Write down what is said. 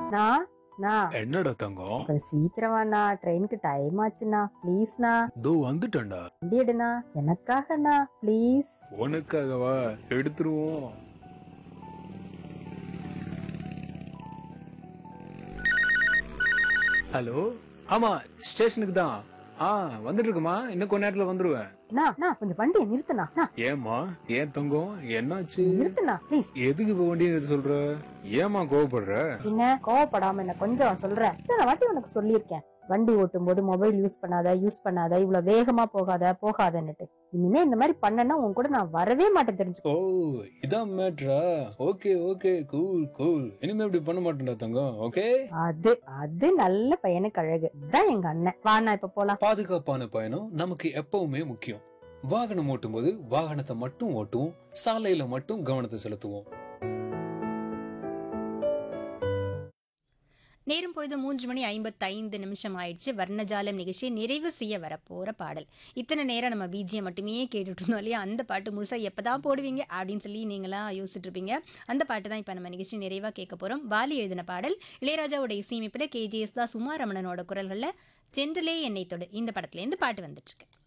நான் நான் என்னடா தங்கம் கொஞ்சம் சீக்கிரமாண்ணா ட்ரெயினுக்கு டைம் ஆச்சுண்ணா ப்ளீஸ்ண்ணா தோ வந்துட்டேன்டா வண்டி எடுண்ணா எனக்காகண்ணா ப்ளீஸ் உனக்காகவா எடுத்துருவோம் ஹலோ ஆமா ஸ்டேஷனுக்கு தான் ஆ வந்துட்டு இருக்குமா இன்னும் கொஞ்ச நேரத்துல வந்துருவேன் அண்ணா அண்ணா, கொஞ்சம் வண்டியை நிறுத்துண்ணா அண்ணா, ஏமா ஏன் தங்கம் என்னாச்சு நிறுத்துண்ணா ப்ளீஸ் எதுக்கு இப்ப வண்டி நிறுத்த சொல்ற ஏமா கோவப்படுற என்ன கோவப்படாம என்ன கொஞ்சம் சொல்றேன் இத்தனை வாட்டி உனக்கு சொல்லியிருக்கேன் வண்டி ஓட்டும் போது மொபைல் யூஸ் பண்ணாத யூஸ் பண்ணாத இவ்வளவு வேகமா போகாத போகாதன்னுட்டு இனிமே இந்த மாதிரி பண்ணனா உன் கூட நான் வரவே மாட்டேன் தெரிஞ்சுக்கோ ஓ இதான் மேட்ரா ஓகே ஓகே கூல் கூல் இனிமே இப்படி பண்ண மாட்டேன்டா தங்கம் ஓகே அது அது நல்ல பையனுக்கு அழகு இதான் எங்க அண்ணன் வாண்ணா இப்ப போலாம் பாதுகாப்பான பயணம் நமக்கு எப்பவுமே முக்கியம் வாகனம் ஓட்டும் போது வாகனத்தை மட்டும் ஓட்டுவோம் சாலையில மட்டும் கவனத்தை செலுத்துவோம் நேரம் பொழுது மூன்று மணி ஐம்பத்தைந்து நிமிஷம் ஆயிடுச்சு வர்ணஜாலம் நிகழ்ச்சியை நிறைவு செய்ய வரப்போற பாடல் இத்தனை நேரம் நம்ம பிஜியை மட்டுமே கேட்டுட்டு இருந்தோம் இல்லையா அந்த பாட்டு முழுசா எப்பதான் போடுவீங்க அப்படின்னு சொல்லி நீங்களா யோசிச்சுட்டு இருப்பீங்க அந்த பாட்டு தான் இப்போ நம்ம நிகழ்ச்சி நிறைவாக கேட்க போறோம் பாலி எழுதின பாடல் இளையராஜாவோட இசையமைப்பில் கேஜிஎஸ் தான் சுமாரமணனோட குரல்களில் தென்றலே என்னை தொடு இந்த படத்துலேருந்து பாட்டு வந்துட்டு இருக்கு